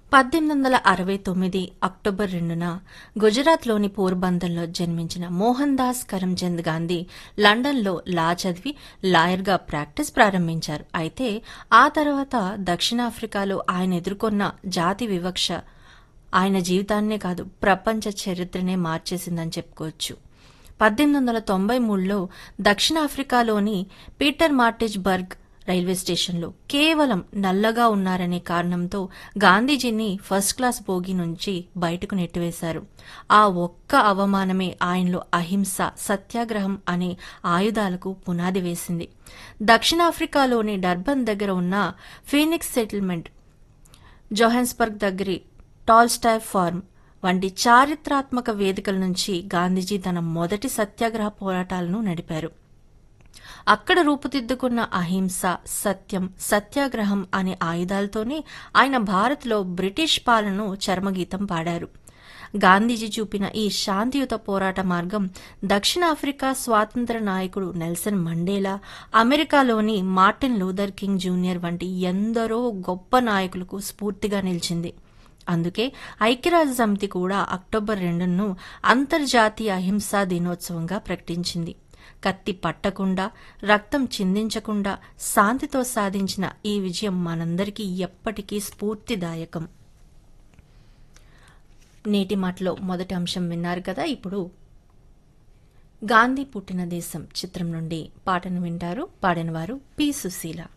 పద్దెనిమిది వందల అరవై తొమ్మిది అక్టోబర్ రెండున గుజరాత్లోని పోర్బందర్లో జన్మించిన మోహన్ దాస్ కరంచంద్ గాంధీ లండన్లో లా చదివి లాయర్గా ప్రాక్టీస్ ప్రారంభించారు అయితే ఆ తర్వాత దక్షిణాఫ్రికాలో ఆయన ఎదుర్కొన్న జాతి వివక్ష ఆయన జీవితాన్నే కాదు ప్రపంచ చరిత్రనే మార్చేసిందని చెప్పుకోవచ్చు పద్దెనిమిది వందల తొంభై మూడులో దక్షిణాఫ్రికాలోని పీటర్ మార్టిజ్ బర్గ్ రైల్వే స్టేషన్లో కేవలం నల్లగా ఉన్నారనే కారణంతో గాంధీజీని ఫస్ట్ క్లాస్ బోగి నుంచి బయటకు నెట్టివేశారు ఆ ఒక్క అవమానమే ఆయనలో అహింస సత్యాగ్రహం అనే ఆయుధాలకు పునాది వేసింది దక్షిణాఫ్రికాలోని డర్బన్ దగ్గర ఉన్న ఫీనిక్స్ సెటిల్మెంట్ జోహాన్స్బర్గ్ దగ్గరి టాల్స్టాయ్ ఫార్మ్ వంటి చారిత్రాత్మక వేదికల నుంచి గాంధీజీ తన మొదటి సత్యాగ్రహ పోరాటాలను నడిపారు అక్కడ రూపుదిద్దుకున్న అహింస సత్యం సత్యాగ్రహం అనే ఆయుధాలతోనే ఆయన భారత్లో బ్రిటిష్ పాలనను చర్మగీతం పాడారు గాంధీజీ చూపిన ఈ శాంతియుత పోరాట మార్గం దక్షిణాఫ్రికా స్వాతంత్ర నాయకుడు నెల్సన్ మండేలా అమెరికాలోని మార్టిన్ లూథర్ కింగ్ జూనియర్ వంటి ఎందరో గొప్ప నాయకులకు స్ఫూర్తిగా నిలిచింది అందుకే ఐక్యరాజ్య సమితి కూడా అక్టోబర్ రెండును అంతర్జాతీయ అహింసా దినోత్సవంగా ప్రకటించింది కత్తి పట్టకుండా రక్తం చిందించకుండా శాంతితో సాధించిన ఈ విజయం మనందరికీ ఎప్పటికీ స్ఫూర్తిదాయకం నేటి మాటలో మొదటి అంశం విన్నారు కదా ఇప్పుడు గాంధీ పుట్టిన దేశం చిత్రం నుండి పాటను వింటారు పాడినవారు పి సుశీల